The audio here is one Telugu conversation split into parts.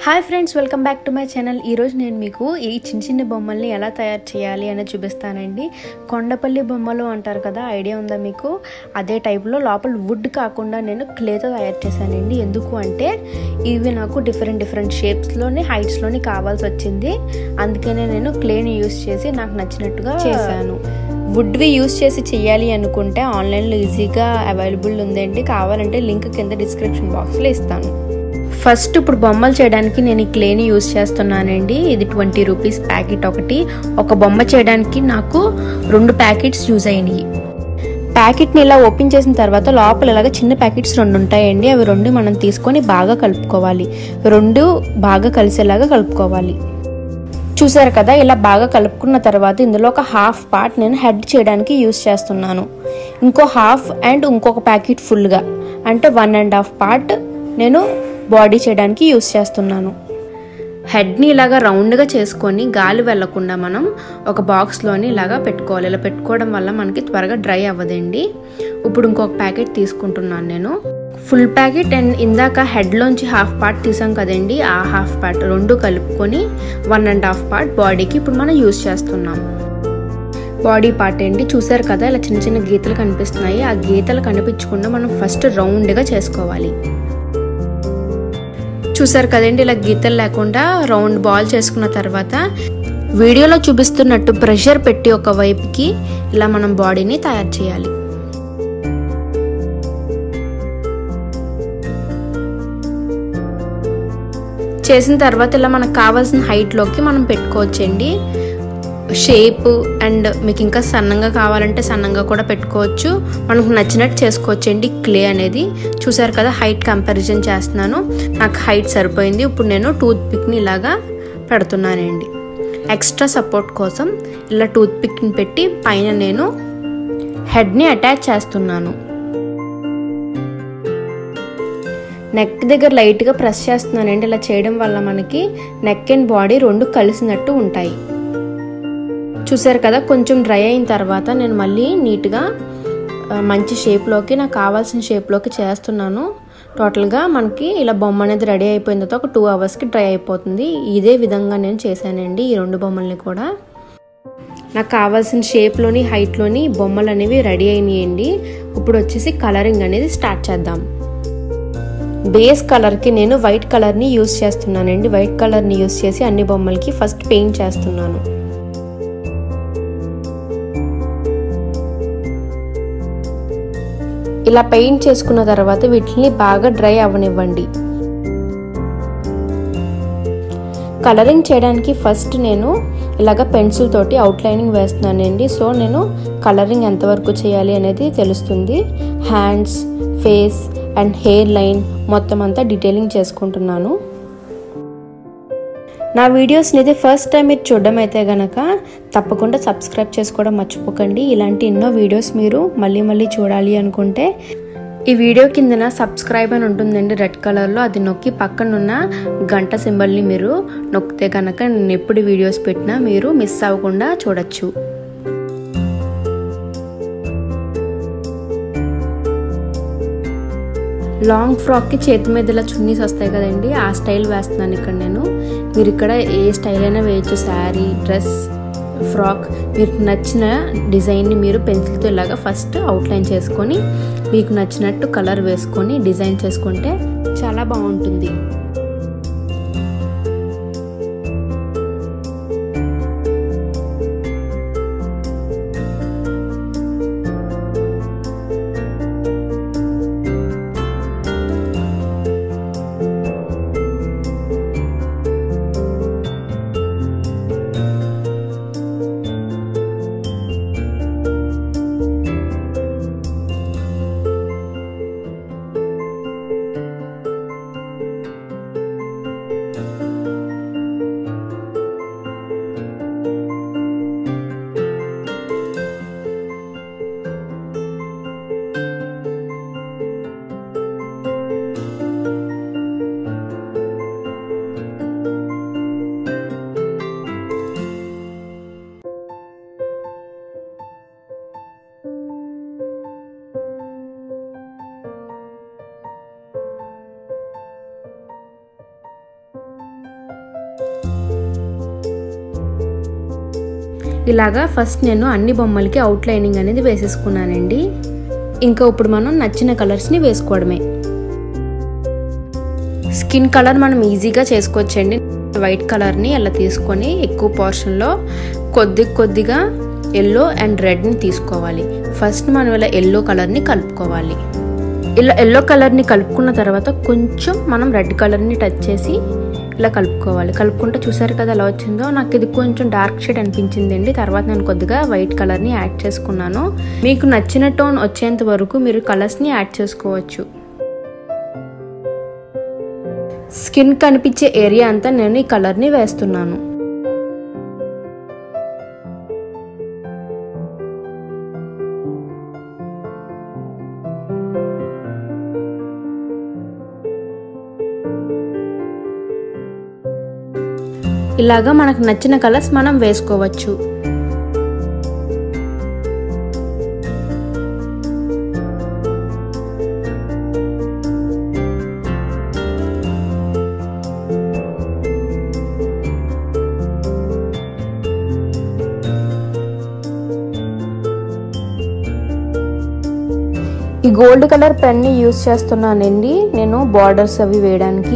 hi friends welcome back to my channel ఈరోజు నేను మీకు ఈ చిన్న చిన్న బొమ్మల్ని ఎలా తయారు చేయాలి అనేది చూపిస్తానండి కొండపల్లి బొమ్మలు అంటారు కదా ఐడియా ఉందా మీకు అదే టైప్లో లోపల వుడ్ కాకుండా నేను క్లేతో తయారు చేశానండి ఎందుకు అంటే ఇవి నాకు డిఫరెంట్ డిఫరెంట్ షేప్స్లోని హైట్స్లోని కావాల్సి వచ్చింది అందుకనే నేను క్లేని యూస్ చేసి నాకు నచ్చినట్టుగా చేశాను వుడ్వి యూస్ చేసి చేయాలి అనుకుంటే ఆన్లైన్లో ఈజీగా అవైలబుల్ ఉందండి కావాలంటే లింక్ కింద డిస్క్రిప్షన్ బాక్స్లో ఇస్తాను ఫస్ట్ ఇప్పుడు బొమ్మలు చేయడానికి నేను ఈ క్లేని యూస్ చేస్తున్నానండి ఇది ట్వంటీ రూపీస్ ప్యాకెట్ ఒకటి ఒక బొమ్మ చేయడానికి నాకు రెండు ప్యాకెట్స్ యూజ్ అయినాయి ప్యాకెట్ని ఇలా ఓపెన్ చేసిన తర్వాత లోపల ఇలాగ చిన్న ప్యాకెట్స్ రెండు ఉంటాయండి అవి రెండు మనం తీసుకొని బాగా కలుపుకోవాలి రెండు బాగా కలిసేలాగా కలుపుకోవాలి చూసారు కదా ఇలా బాగా కలుపుకున్న తర్వాత ఇందులో ఒక హాఫ్ పార్ట్ నేను హెడ్ చేయడానికి యూస్ చేస్తున్నాను ఇంకో హాఫ్ అండ్ ఇంకొక ప్యాకెట్ ఫుల్గా అంటే వన్ అండ్ హాఫ్ పార్ట్ నేను బాడీ చేయడానికి యూస్ చేస్తున్నాను హెడ్ని ఇలాగా రౌండ్గా చేసుకొని గాలి వెళ్లకుండా మనం ఒక బాక్స్లోని ఇలాగా పెట్టుకోవాలి ఇలా పెట్టుకోవడం వల్ల మనకి త్వరగా డ్రై అవ్వదండి ఇప్పుడు ఇంకొక ప్యాకెట్ తీసుకుంటున్నాను నేను ఫుల్ ప్యాకెట్ అండ్ ఇందాక హెడ్లోంచి హాఫ్ పార్ట్ తీసాం కదండి ఆ హాఫ్ పార్ట్ రెండు కలుపుకొని వన్ అండ్ హాఫ్ పార్ట్ బాడీకి ఇప్పుడు మనం యూస్ చేస్తున్నాం బాడీ పార్ట్ ఏంటి చూసారు కదా ఇలా చిన్న చిన్న గీతలు కనిపిస్తున్నాయి ఆ గీతలు కనిపించకుండా మనం ఫస్ట్ రౌండ్గా చేసుకోవాలి చూసారు కదండి ఇలా గీతలు లేకుండా రౌండ్ బాల్ చేసుకున్న తర్వాత వీడియోలో చూపిస్తున్నట్టు ప్రెషర్ పెట్టి ఒక వైపుకి ఇలా మనం బాడీని తయారు చేయాలి చేసిన తర్వాత ఇలా మనకు కావాల్సిన హైట్లోకి మనం పెట్టుకోవచ్చండి షేప్ అండ్ మీకు ఇంకా సన్నంగా కావాలంటే సన్నంగా కూడా పెట్టుకోవచ్చు మనకు నచ్చినట్టు చేసుకోవచ్చు అండి క్లే అనేది చూసారు కదా హైట్ కంపారిజన్ చేస్తున్నాను నాకు హైట్ సరిపోయింది ఇప్పుడు నేను టూత్ పిక్ని ఇలాగా పెడుతున్నానండి ఎక్స్ట్రా సపోర్ట్ కోసం ఇలా టూత్ పిక్ని పెట్టి పైన నేను హెడ్ని అటాచ్ చేస్తున్నాను నెక్ దగ్గర లైట్గా ప్రెస్ చేస్తున్నానండి ఇలా చేయడం వల్ల మనకి నెక్ అండ్ బాడీ రెండు కలిసినట్టు ఉంటాయి చూసారు కదా కొంచెం డ్రై అయిన తర్వాత నేను మళ్ళీ నీట్గా మంచి షేప్లోకి నాకు కావాల్సిన షేప్లోకి చేస్తున్నాను టోటల్గా మనకి ఇలా బొమ్మ అనేది రెడీ అయిపోయిన తర్వాత ఒక టూ అవర్స్కి డ్రై అయిపోతుంది ఇదే విధంగా నేను చేశానండి ఈ రెండు బొమ్మల్ని కూడా నాకు కావాల్సిన షేప్లోని హైట్లోని బొమ్మలు అనేవి రెడీ అయినాయండి ఇప్పుడు వచ్చేసి కలరింగ్ అనేది స్టార్ట్ చేద్దాం బేస్ కలర్కి నేను వైట్ కలర్ని యూస్ చేస్తున్నానండి వైట్ కలర్ని యూస్ చేసి అన్ని బొమ్మలకి ఫస్ట్ పెయింట్ చేస్తున్నాను ఇలా పెయింట్ చేసుకున్న తర్వాత వీటిని బాగా డ్రై అవ్వనివ్వండి కలరింగ్ చేయడానికి ఫస్ట్ నేను ఇలాగ పెన్సిల్ తోటి అవుట్లైనింగ్ వేస్తున్నానండి సో నేను కలరింగ్ ఎంతవరకు చేయాలి అనేది తెలుస్తుంది hands face and hairline మొత్తం అంతా డీటెయిలింగ్ చేసుకుంటున్నాను నా వీడియోస్ని అయితే ఫస్ట్ టైం మీరు చూడడం అయితే గనక తప్పకుండా సబ్స్క్రైబ్ చేసుకోవడం మర్చిపోకండి ఇలాంటి ఎన్నో వీడియోస్ మీరు మళ్ళీ మళ్ళీ చూడాలి అనుకుంటే ఈ వీడియో కిందన సబ్స్క్రైబ్ అని ఉంటుందండి రెడ్ కలర్లో అది నొక్కి పక్కనున్న గంట సింబల్ని మీరు నొక్కితే కనుక నేను ఎప్పుడు వీడియోస్ పెట్టినా మీరు మిస్ అవ్వకుండా చూడొచ్చు లాంగ్ ఫ్రాక్కి చేతి మీద ఇలా చున్నీస్ వస్తాయి కదండి ఆ స్టైల్ వేస్తున్నాను ఇక్కడ నేను మీరు ఇక్కడ ఏ స్టైల్ అయినా వేయచ్చు శారీ డ్రెస్ ఫ్రాక్ మీకు నచ్చిన డిజైన్ని మీరు పెన్సిల్తో ఇలాగా ఫస్ట్ అవుట్లైన్ చేసుకొని మీకు నచ్చినట్టు కలర్ వేసుకొని డిజైన్ చేసుకుంటే చాలా బాగుంటుంది ఇలాగా ఫస్ట్ నేను అన్ని బొమ్మలకి అవుట్లైనింగ్ అనేది వేసేసుకున్నానండి ఇంకా ఇప్పుడు మనం నచ్చిన కలర్స్ని వేసుకోవడమే స్కిన్ కలర్ మనం ఈజీగా చేసుకోవచ్చండి వైట్ కలర్ని అలా తీసుకొని ఎక్కువ పోర్షన్లో కొద్ది కొద్దిగా ఎల్లో అండ్ రెడ్ని తీసుకోవాలి ఫస్ట్ మనం ఇలా ఎల్లో కలర్ని కలుపుకోవాలి ఇలా ఎల్లో కలర్ని కలుపుకున్న తర్వాత కొంచెం మనం రెడ్ కలర్ని టచ్ చేసి ఇలా కలుపుకోవాలి కలుపుకుంటే చూసారు కదా ఎలా వచ్చిందో నాకు ఇది కొంచెం డార్క్ షేడ్ అనిపించిందండి తర్వాత నేను కొద్దిగా వైట్ కలర్ని యాడ్ చేసుకున్నాను మీకు నచ్చిన టోన్ వచ్చేంత వరకు మీరు కలర్స్ని యాడ్ చేసుకోవచ్చు స్కిన్ కనిపించే ఏరియా అంతా నేను ఈ కలర్ని వేస్తున్నాను ఇలాగా మనకు నచ్చిన కలర్స్ మనం వేసుకోవచ్చు ఈ గోల్డ్ కలర్ పెన్ని యూస్ చేస్తున్నానండి నేను బార్డర్స్ అవి వేయడానికి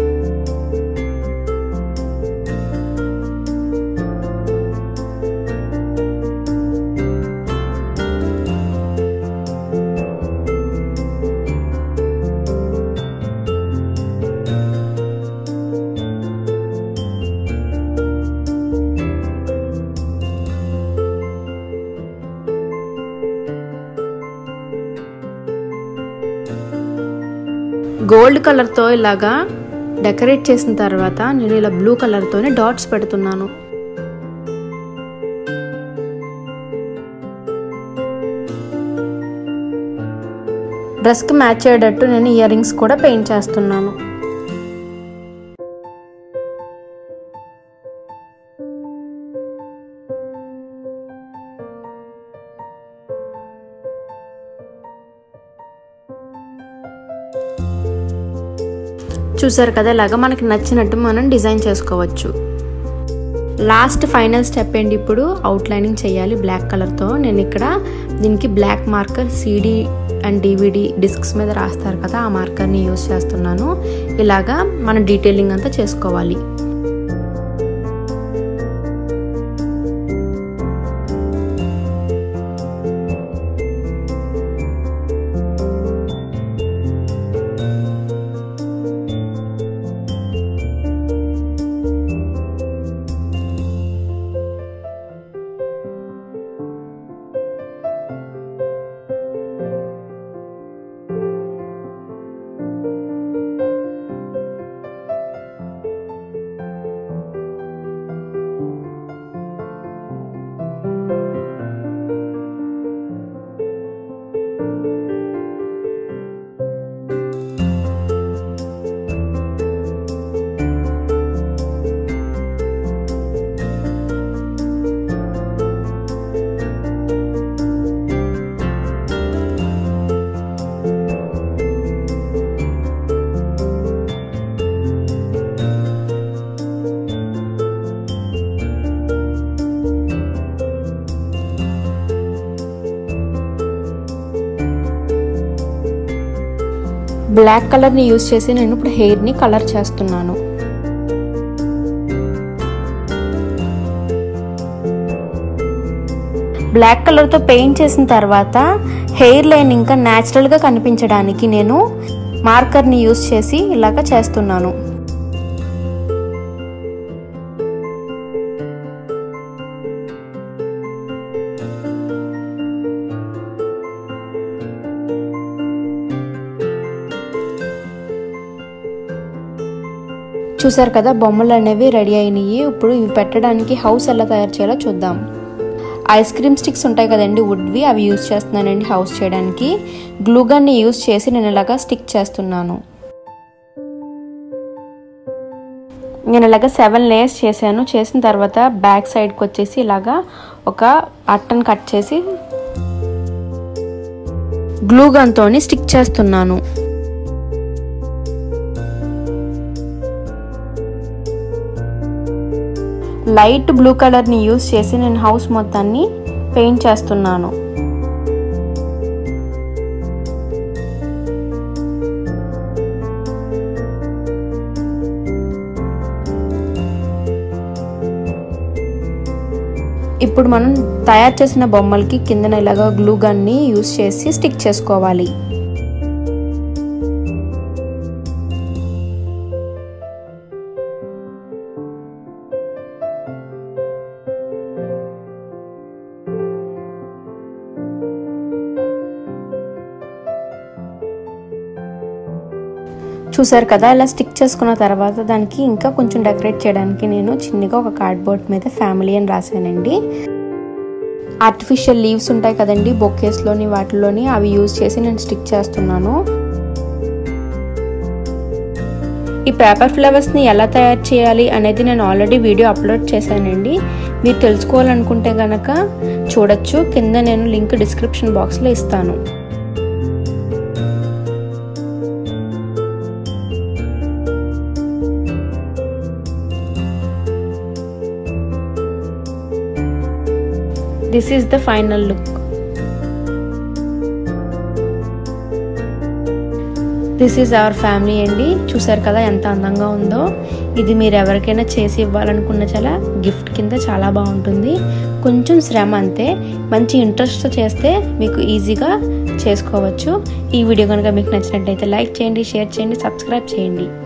గోల్డ్ కలర్తో ఇలాగా డెకరేట్ చేసిన తర్వాత నేను ఇలా బ్లూ కలర్తోనే డాట్స్ పెడుతున్నాను డ్రెస్కి మ్యాచ్ అయ్యేటట్టు నేను ఇయర్ రింగ్స్ కూడా పెయింట్ చేస్తున్నాను చూసారు కదా ఇలాగా మనకి నచ్చినట్టు మనం డిజైన్ చేసుకోవచ్చు లాస్ట్ ఫైనల్ స్టెప్ ఏంటి ఇప్పుడు అవుట్లైనింగ్ చేయాలి బ్లాక్ కలర్తో నేను ఇక్కడ దీనికి black marker CD and DVD discs మీద రాస్తారు కదా ఆ మార్కర్ని యూస్ చేస్తున్నాను ఇలాగా మనం డీటెయిలింగ్ అంతా చేసుకోవాలి బ్లాక్ కలర్ని యూస్ చేసి నేను ఇప్పుడు హెయిర్ని కలర్ చేస్తున్నాను బ్లాక్ కలర్తో పెయింట్ చేసిన తర్వాత హెయిర్ లైన్ ఇంకా న్యాచురల్గా కనిపించడానికి నేను మార్కర్ని యూస్ చేసి ఇలాగ చేస్తున్నాను చూసారు కదా బొమ్మలు అనేవి రెడీ అయినాయి ఇప్పుడు ఇవి పెట్టడానికి హౌస్ ఎలా తయారు చేయాలో చూద్దాం ఐస్ క్రీమ్ స్టిక్స్ ఉంటాయి కదండి వుడ్వి అవి యూజ్ చేస్తున్నానండి హౌస్ చేయడానికి గ్లూగన్ని యూజ్ చేసి నేను ఇలాగా స్టిక్ చేస్తున్నాను నేను ఇలాగ సెవెన్ లేయర్స్ చేశాను చేసిన తర్వాత బ్యాక్ సైడ్కి వచ్చేసి ఇలాగా ఒక అట్టను కట్ చేసి గ్లూ గన్తో స్టిక్ చేస్తున్నాను లైట్ బ్లూ కలర్ని యూస్ చేసి నేను హౌస్ మొత్తాన్ని పెయింట్ చేస్తున్నాను ఇప్పుడు మనం తయారు చేసిన బొమ్మలకి కిందన ఇలాగా గ్లూ గన్ని యూస్ చేసి స్టిక్ చేసుకోవాలి చూసారు కదా ఇలా స్టిక్ చేసుకున్న తర్వాత దానికి ఇంకా కొంచెం డెకరేట్ చేయడానికి నేను చిన్నగా ఒక కార్డ్బోర్డ్ మీద ఫ్యామిలీ అని రాశానండి ఆర్టిఫిషియల్ లీవ్స్ ఉంటాయి కదండి బొకేస్లోని వాటిలోని అవి యూజ్ చేసి నేను స్టిక్ చేస్తున్నాను ఈ పేపర్ ఫ్లవర్స్ని ఎలా తయారు చేయాలి అనేది నేను ఆల్రెడీ వీడియో అప్లోడ్ చేశానండి మీరు తెలుసుకోవాలనుకుంటే కనుక చూడొచ్చు కింద నేను లింక్ డిస్క్రిప్షన్ బాక్స్లో ఇస్తాను this is the final look this is our family అండి చూసారు కదా ఎంత అందంగా ఉందో ఇది మీరు ఎవరికైనా చేసి ఇవ్వాలనుకున్న చాలా గిఫ్ట్ కింద చాలా బాగుంటుంది కొంచెం శ్రమ అంతే మంచి ఇంట్రెస్ట్తో చేస్తే మీకు ఈజీగా చేసుకోవచ్చు ఈ వీడియో కనుక మీకు నచ్చినట్టయితే లైక్ చేయండి షేర్ చేయండి సబ్స్క్రైబ్ చేయండి